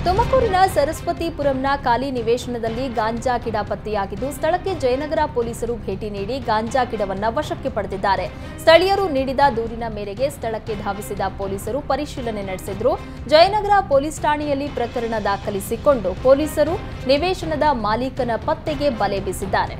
ತುಮಕೂರಿನ ಸರಸ್ವತಿಪುರಂನ ಖಾಲಿ ನಿವೇಶನದಲ್ಲಿ ಗಾಂಜಾ ಗಿಡ ಪತ್ತೆಯಾಗಿದ್ದು ಸ್ಥಳಕ್ಕೆ ಜಯನಗರ ಪೊಲೀಸರು ಭೇಟಿ ನೀಡಿ ಗಾಂಜಾ ಗಿಡವನ್ನ ವಶಕ್ಕೆ ಪಡೆದಿದ್ದಾರೆ ಸ್ಥಳೀಯರು ನೀಡಿದ ದೂರಿನ ಮೇರೆಗೆ ಸ್ಥಳಕ್ಕೆ ಧಾವಿಸಿದ ಪೊಲೀಸರು ಪರಿಶೀಲನೆ ನಡೆಸಿದ್ರು ಜಯನಗರ ಪೊಲೀಸ್ ಠಾಣೆಯಲ್ಲಿ ಪ್ರಕರಣ ದಾಖಲಿಸಿಕೊಂಡು ಪೊಲೀಸರು ನಿವೇಶನದ ಮಾಲೀಕನ ಪತ್ತೆಗೆ ಬಲೆ ಬೀಸಿದ್ದಾರೆ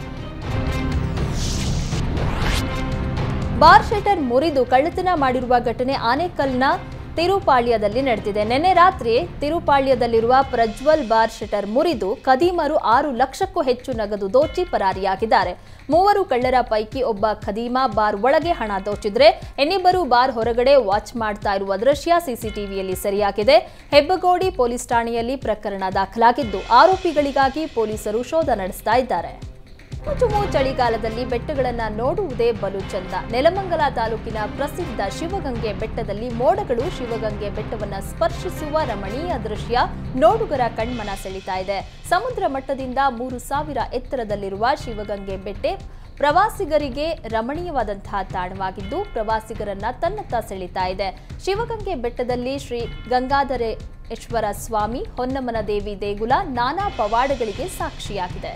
ಬಾರ್ ಶೆಟರ್ ಮುರಿದು ಕಳ್ಳತನ ಮಾಡಿರುವ ಘಟನೆ ಆನೇಕಲ್ನ ತಿರುಪಾಳ್ಯದಲ್ಲಿ ನಡೆದಿದೆ ನಿನ್ನೆ ರಾತ್ರಿ ತಿರುಪಾಳ್ಯದಲ್ಲಿರುವ ಪ್ರಜ್ವಲ್ ಬಾರ್ ಶೆಟರ್ ಮುರಿದು ಖದೀಮರು ಆರು ಲಕ್ಷಕ್ಕೂ ಹೆಚ್ಚು ನಗದು ದೋಚಿ ಪರಾರಿಯಾಗಿದ್ದಾರೆ ಮೂವರು ಕಳ್ಳರ ಪೈಕಿ ಒಬ್ಬ ಖದೀಮ ಬಾರ್ ಒಳಗೆ ಹಣ ದೋಚಿದ್ರೆ ಇನ್ನಿಬ್ಬರು ಬಾರ್ ಹೊರಗಡೆ ವಾಚ್ ಮಾಡ್ತಾ ಇರುವ ದೃಶ್ಯ ಸಿಸಿಟಿವಿಯಲ್ಲಿ ಸೆರೆಯಾಗಿದೆ ಹೆಬ್ಬಗೋಡಿ ಪೊಲೀಸ್ ಠಾಣೆಯಲ್ಲಿ ಪ್ರಕರಣ ದಾಖಲಾಗಿದ್ದು ಆರೋಪಿಗಳಿಗಾಗಿ ಪೊಲೀಸರು ಶೋಧ ನಡೆಸ್ತಾ ಇದ್ದಾರೆ ಚುಮು ಚಳಿಗಾಲದಲ್ಲಿ ಬೆಟ್ಟಗಳನ್ನ ನೋಡುವುದೇ ಬಲು ಚಂದ ನೆಲಮಂಗಲ ತಾಲೂಕಿನ ಪ್ರಸಿದ್ಧ ಶಿವಗಂಗೆ ಬೆಟ್ಟದಲ್ಲಿ ಮೋಡಗಳು ಶಿವಗಂಗೆ ಬೆಟ್ಟವನ್ನ ಸ್ಪರ್ಶಿಸುವ ರಮಣೀಯ ದೃಶ್ಯ ನೋಡುಗರ ಕಣ್ಮನ ಸೆಳೀತಾ ಇದೆ ಸಮುದ್ರ ಮಟ್ಟದಿಂದ ಮೂರು ಸಾವಿರ ಎತ್ತರದಲ್ಲಿರುವ ಶಿವಗಂಗೆ ಬೆಟ್ಟೆ ಪ್ರವಾಸಿಗರಿಗೆ ರಮಣೀಯವಾದಂತಹ ತಾಣವಾಗಿದ್ದು ಪ್ರವಾಸಿಗರನ್ನ ತನ್ನತ್ತ ಸೆಳೀತಾ ಇದೆ ಶಿವಗಂಗೆ ಬೆಟ್ಟದಲ್ಲಿ ಶ್ರೀ ಗಂಗಾಧರೇಶ್ವರ ಸ್ವಾಮಿ ಹೊನ್ನಮ್ಮನ ದೇವಿ ದೇಗುಲ ನಾನಾ ಪವಾಡಗಳಿಗೆ ಸಾಕ್ಷಿಯಾಗಿದೆ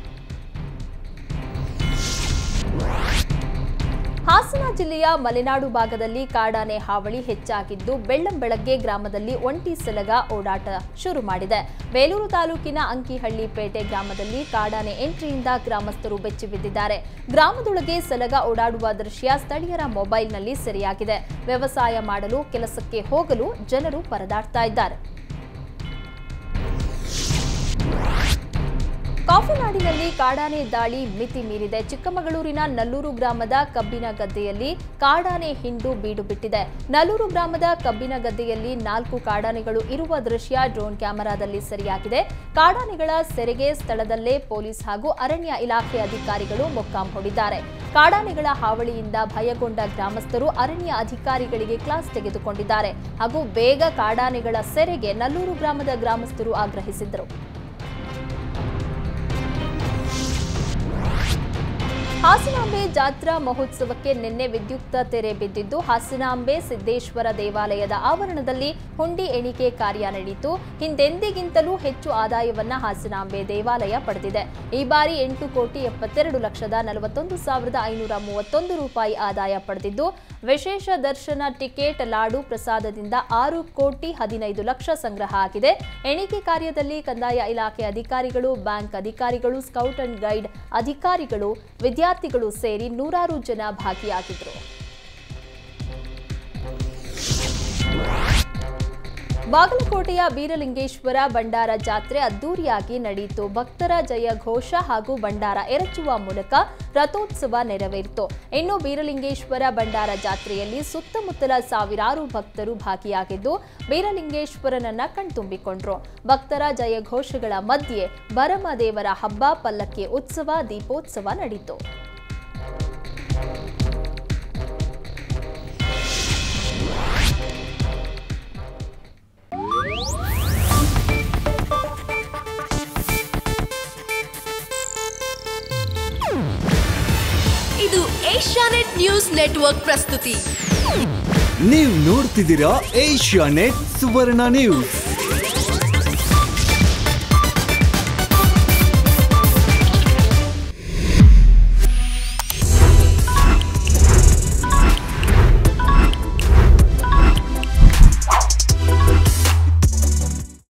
ಹಾಸನ ಜಿಲ್ಲೆಯ ಮಲೆನಾಡು ಭಾಗದಲ್ಲಿ ಕಾಡಾನೆ ಹಾವಳಿ ಹೆಚ್ಚಾಗಿದ್ದು ಬೆಳ್ಳಂಬೆಳಗ್ಗೆ ಗ್ರಾಮದಲ್ಲಿ ಒಂಟಿ ಸಲಗ ಓಡಾಟ ಶುರು ಮಾಡಿದೆ ಬೇಲೂರು ತಾಲೂಕಿನ ಅಂಕಿಹಳ್ಳಿ ಪೇಟೆ ಗ್ರಾಮದಲ್ಲಿ ಕಾಡಾನೆ ಎಂಟ್ರಿಯಿಂದ ಗ್ರಾಮಸ್ಥರು ಬೆಚ್ಚಿ ಬಿದ್ದಿದ್ದಾರೆ ಗ್ರಾಮದೊಳಗೆ ಸಲಗ ಓಡಾಡುವ ದೃಶ್ಯ ಸ್ಥಳೀಯರ ಮೊಬೈಲ್ನಲ್ಲಿ ಸೆರೆಯಾಗಿದೆ ವ್ಯವಸಾಯ ಮಾಡಲು ಕೆಲಸಕ್ಕೆ ಹೋಗಲು ಜನರು ಪರದಾಡ್ತಾ ಇದ್ದಾರೆ ಕಾಫಿನಾಡಿನಲ್ಲಿ ಕಾಡಾನೆ ದಾಳಿ ಮಿತಿ ಮೀರಿದೆ ಚಿಕ್ಕಮಗಳೂರಿನ ನಲ್ಲೂರು ಗ್ರಾಮದ ಕಬ್ಬಿನ ಗದ್ದೆಯಲ್ಲಿ ಕಾಡಾನೆ ಹಿಂಡು ಬೀಡು ಬಿಟ್ಟಿದೆ ನಲ್ಲೂರು ಗ್ರಾಮದ ಕಬ್ಬಿನ ಗದ್ದೆಯಲ್ಲಿ ನಾಲ್ಕು ಕಾಡಾನೆಗಳು ಇರುವ ದೃಶ್ಯ ಡ್ರೋನ್ ಕ್ಯಾಮೆರಾದಲ್ಲಿ ಸೆರೆಯಾಗಿದೆ ಕಾಡಾನೆಗಳ ಸೆರೆಗೆ ಸ್ಥಳದಲ್ಲೇ ಪೊಲೀಸ್ ಹಾಗೂ ಅರಣ್ಯ ಇಲಾಖೆ ಅಧಿಕಾರಿಗಳು ಮೊಕ್ಕಾಂ ಹೂಡಿದ್ದಾರೆ ಕಾಡಾನೆಗಳ ಹಾವಳಿಯಿಂದ ಭಯಗೊಂಡ ಗ್ರಾಮಸ್ಥರು ಅರಣ್ಯ ಅಧಿಕಾರಿಗಳಿಗೆ ಕ್ಲಾಸ್ ತೆಗೆದುಕೊಂಡಿದ್ದಾರೆ ಹಾಗೂ ಬೇಗ ಕಾಡಾನೆಗಳ ಸೆರೆಗೆ ನಲ್ಲೂರು ಗ್ರಾಮದ ಗ್ರಾಮಸ್ಥರು ಆಗ್ರಹಿಸಿದರು ಹಾಸನಾಂಬೆ ಜಾತ್ರಾ ಮಹೋತ್ಸವಕ್ಕೆ ನಿನ್ನೆ ವಿದ್ಯುಕ್ತ ತೆರೆ ಬಿದ್ದಿದ್ದು ಹಾಸನಾಂಬೆ ಸಿದ್ದೇಶ್ವರ ದೇವಾಲಯದ ಆವರಣದಲ್ಲಿ ಹುಂಡಿ ಎಣಿಕೆ ಕಾರ್ಯ ನಡೆಯಿತು ಹಿಂದೆಂದಿಗಿಂತಲೂ ಹೆಚ್ಚು ಆದಾಯವನ್ನ ಹಾಸನಾಂಬೆ ದೇವಾಲಯ ಪಡೆದಿದೆ ಈ ಬಾರಿ ಎಂಟು ಕೋಟಿ ಎಪ್ಪತ್ತೆರಡು ಲಕ್ಷದ ನಲವತ್ತೊಂದು ಸಾವಿರದ ಐನೂರ ಮೂವತ್ತೊಂದು ರೂಪಾಯಿ ಆದಾಯ ಪಡೆದಿದ್ದು ವಿಶೇಷ ದರ್ಶನ ಟಿಕೆಟ್ ಲಾಡು ಪ್ರಸಾದದಿಂದ ಆರು ಕೋಟಿ ಹದಿನೈದು ಲಕ್ಷ ಸಂಗ್ರಹ ಆಗಿದೆ ಎಣಿಕೆ ಕಾರ್ಯದಲ್ಲಿ ಕಂದಾಯ ಇಲಾಖೆ ಅಧಿಕಾರಿಗಳು ಬ್ಯಾಂಕ್ ಅಧಿಕಾರಿಗಳು ಸ್ಕೌಟ್ ಅಂಡ್ ಗೈಡ್ ಅಧಿಕಾರಿಗಳು ವಿದ್ಯಾರ್ಥಿಗಳು ಸೇರಿ ನೂರಾರು ಜನ ಭಾಗಿಯಾಗಿದ್ದರು ಬಾಗಲಕೋಟೆಯ ಬೀರಲಿಂಗೇಶ್ವರ ಭಂಡಾರ ಜಾತ್ರೆ ಅದ್ದೂರಿಯಾಗಿ ನಡೆಯಿತು ಭಕ್ತರ ಜಯ ಘೋಷ ಹಾಗೂ ಭಂಡಾರ ಎರಚುವ ಮೂಲಕ ರಥೋತ್ಸವ ನೆರವೇರಿತು ಇನ್ನು ಬೀರಲಿಂಗೇಶ್ವರ ಭಂಡಾರ ಜಾತ್ರೆಯಲ್ಲಿ ಸುತ್ತಮುತ್ತಲ ಸಾವಿರಾರು ಭಕ್ತರು ಭಾಗಿಯಾಗಿದ್ದು ಬೀರಲಿಂಗೇಶ್ವರನನ್ನ ಕಣ್ತುಂಬಿಕೊಂಡ್ರು ಭಕ್ತರ ಜಯ ಘೋಷಗಳ ಮಧ್ಯೆ ಭರಮದೇವರ ಹಬ್ಬ ಪಲ್ಲಕ್ಕಿ ಉತ್ಸವ ದೀಪೋತ್ಸವ ನಡೆಯಿತು ಇದು ಏಷ್ಯಾನೆಟ್ ನ್ಯೂಸ್ ನೆಟ್ವರ್ಕ್ ಪ್ರಸ್ತುತಿ ನೀವು ನೋಡ್ತಿದ್ದೀರಾ ಏಷ್ಯಾ ನೆಟ್ ಸುವರ್ಣ ನ್ಯೂಸ್